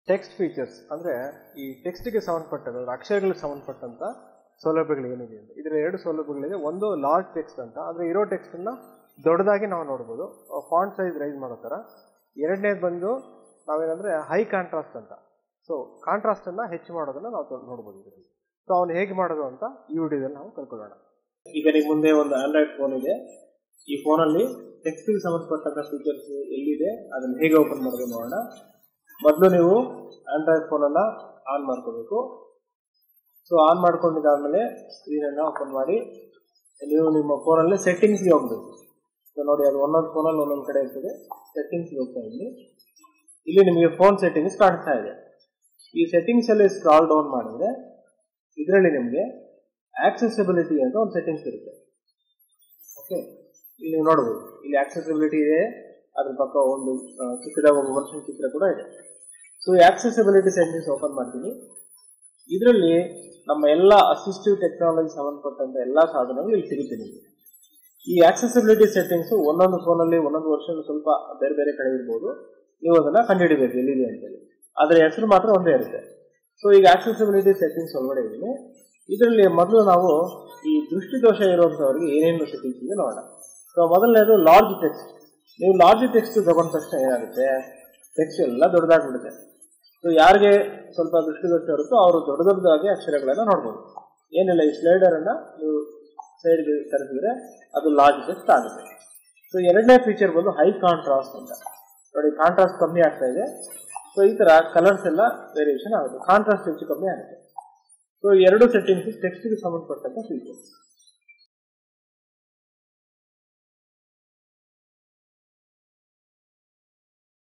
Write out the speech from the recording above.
text features ಅಂದರೆ ಈ ಟೆಕ್ಸ್ಟ್ಗೆ ಸಂಬಂಧಪಟ್ಟಂತ ಅಂದ್ರೆ ಅಕ್ಷರಗಳಿಗೆ ಸಂಬಂಧಪಟ್ಟಂತ ಸೌಲಭ್ಯಗಳು ಏನಿದೆ ಅಂತ ಇದರ ಎರಡು ಸೌಲಭ್ಯಗಳಿದೆ ಒಂದು ಲಾರ್ಜ್ ಟೆಕ್ಸ್ಟ್ ಅಂತ ಅಂದರೆ ಇರೋ ಟೆಕ್ಸ್ಟನ್ನು ದೊಡ್ಡದಾಗಿ ನಾವು ನೋಡ್ಬೋದು ಫಾಂಟ್ ಸೈಜ್ ರೈಸ್ ಮಾಡೋ ಥರ ಎರಡನೇದು ಬಂದು ನಾವೇನಂದರೆ ಹೈ ಕಾಂಟ್ರಾಸ್ಟ್ ಅಂತ ಸೊ ಕಾಂಟ್ರಾಸ್ಟನ್ನು ಹೆಚ್ಚು ಮಾಡೋದನ್ನು ನಾವು ತೊ- ನೋಡ್ಬೋದು ಇದರಲ್ಲಿ ಸೊ ಅವನು ಹೇಗೆ ಮಾಡೋದು ಅಂತ ಈ ವಿಡಿಯೋದಲ್ಲಿ ನಾವು ಕಲ್ತ್ಕೊಳ್ಳೋಣ ಈಗ ನಿಮ್ಮ ಮುಂದೆ ಒಂದು ಆಂಡ್ರಾಯ್ಡ್ ಫೋನ್ ಇದೆ ಈ ಫೋನಲ್ಲಿ ಟೆಕ್ಸ್ಟಿಗೆ ಸಂಬಂಧಪಟ್ಟಂತ ಫೀಚರ್ಸ್ ಎಲ್ಲಿದೆ ಅದನ್ನು ಹೇಗೆ ಓಪನ್ ಮಾಡೋದು ನೋಡೋಣ ಮೊದಲು ನೀವು ಆಂಡ್ರಾಯ್ಡ್ ಫೋನನ್ನ ಆನ್ ಮಾಡ್ಕೋಬೇಕು ಸೊ ಆನ್ ಮಾಡ್ಕೊಂಡಿದ್ದಾದ್ಮೇಲೆ ಸ್ಕ್ರೀನನ್ನು ಓಪನ್ ಮಾಡಿ ನೀವು ನಿಮ್ಮ ಫೋನಲ್ಲಿ ಸೆಟ್ಟಿಂಗ್ಸ್ಗೆ ಹೋಗ್ಬೇಕು ಸೊ ನೋಡಿ ಅದು ಒಂದೊಂದು ಫೋನಲ್ಲಿ ಒಂದೊಂದು ಕಡೆ ಇರ್ತದೆ ಸೆಟ್ಟಿಂಗ್ಸ್ಗೆ ಹೋಗ್ತಾ ಇದ್ದೀನಿ ಇಲ್ಲಿ ನಿಮಗೆ ಫೋನ್ ಸೆಟ್ಟಿಂಗ್ಸ್ ಕಾಣಿಸ್ತಾ ಇದೆ ಈ ಸೆಟ್ಟಿಂಗ್ಸ್ ಅಲ್ಲಿ ಸ್ಕ್ರಾಲ್ ಡೌನ್ ಮಾಡಿದ್ರೆ ಇದರಲ್ಲಿ ನಿಮಗೆ ಆಕ್ಸೆಸಿಬಿಲಿಟಿ ಅಂತ ಒಂದು ಸೆಟ್ಟಿಂಗ್ಸ್ ಇರುತ್ತೆ ಓಕೆ ಇಲ್ಲಿ ನೀವು ನೋಡ್ಬೋದು ಇಲ್ಲಿ ಆಕ್ಸೆಸಿಬಿಲಿಟಿ ಇದೆ ಅದ್ರ ಪಕ್ಕ ಒಂದು ಆ, ಚಿಕ್ಕದಾಗಿ ಒಂದು ಮನುಷ್ಯನ ಚಿತ್ರ ಕೂಡ ಇದೆ ಸೊ ಈ ಆಕ್ಸೆಸಿಬಿಲಿಟಿ ಸೆಟ್ಟಿಂಗ್ಸ್ ಓಪನ್ ಮಾಡ್ತೀನಿ ಇದರಲ್ಲಿ ನಮ್ಮ ಎಲ್ಲ ಅಸಿಸ್ಟಿವ್ ಟೆಕ್ನಾಲಜಿ ಸಂಬಂಧಪಟ್ಟಂತ ಎಲ್ಲ ಸಾಧನಗಳು ಇಲ್ಲಿ ಸಿಗುತ್ತೆ ನಿಮಗೆ ಈ ಆಕ್ಸೆಸಿಬಿಲಿಟಿ ಸೆಟ್ಟಿಂಗ್ಸ್ ಒಂದೊಂದು ಫೋನಲ್ಲಿ ಒಂದೊಂದು ವರ್ಷ ಸ್ವಲ್ಪ ಬೇರೆ ಬೇರೆ ಕಡೆ ಇರ್ಬೋದು ನೀವು ಅದನ್ನ ಕಂಡುಹಿಡಿಬೇಕು ಎಲ್ಲಿದೆ ಅಂತೇಳಿ ಅದರ ಹೆಸರು ಮಾತ್ರ ಒಂದೇ ಇರುತ್ತೆ ಸೊ ಈಗ ಆಕ್ಸೆಸಿಬಿಲಿಟಿ ಸೆಟ್ಟಿಂಗ್ಸ್ ಒಳಗಡೆ ಇದ್ದೀನಿ ಇದರಲ್ಲಿ ಮೊದಲು ನಾವು ಈ ದೃಷ್ಟಿದೋಷ ಇರುವಂತವರಿಗೆ ಏನೇನು ಸೆಟ್ಟಿಂಗ್ಸ್ ಇದೆ ನೋಡೋಣ ಸೊ ಮೊದಲನೇದು ಲಾರ್ಜ್ ಟೆಕ್ಸ್ಟ್ ನೀವು ಲಾರ್ಜ್ ಟೆಕ್ಸ್ಟ್ ತಗೊಂಡ ತಕ್ಷಣ ಏನಾಗುತ್ತೆ ಟೆಕ್ಸ್ಟ್ ಎಲ್ಲ ದೊಡ್ಡದಾಗ್ಬಿಡುತ್ತೆ ಸೊ ಯಾರಿಗೆ ಸ್ವಲ್ಪ ದೃಷ್ಟಿದೋಷ ಇರುತ್ತೋ ಅವರು ದೊಡ್ಡ ದೊಡ್ಡದಾಗಿ ಅಕ್ಷರಗಳನ್ನ ನೋಡ್ಬೋದು ಏನಿಲ್ಲ ಈ ಸ್ಲೈಡರ್ ಅನ್ನ ನೀವು ಸೈಡ್ಗೆ ಸರಿಸಿದ್ರೆ ಅದು ಲಾರ್ಜ್ ಟೆಕ್ಸ್ಟ್ ಆಗುತ್ತೆ ಸೊ ಎರಡನೇ ಫೀಚರ್ ಬಂದು ಹೈ ಕಾಂಟ್ರಾಸ್ಟ್ ಅಂತ ನೋಡಿ ಕಾಂಟ್ರಾಸ್ಟ್ ಕಮ್ಮಿ ಆಗ್ತಾ ಇದೆ ಸೊ ಈ ತರ ಕಲರ್ಸ್ ಎಲ್ಲ ವೇರಿಯೇಷನ್ ಆಗುತ್ತೆ ಕಾಂಟ್ರಾಸ್ಟ್ ಹೆಚ್ಚು ಕಮ್ಮಿ ಆಗುತ್ತೆ ಸೊ ಎರಡು ಸೆಟ್ಟಿಂಗ್ಸ್ ಟೆಕ್ಸ್ಟ್ಗೆ ಸಂಬಂಧಪಟ್ಟಂತ ಫೀಚರ್ಸ್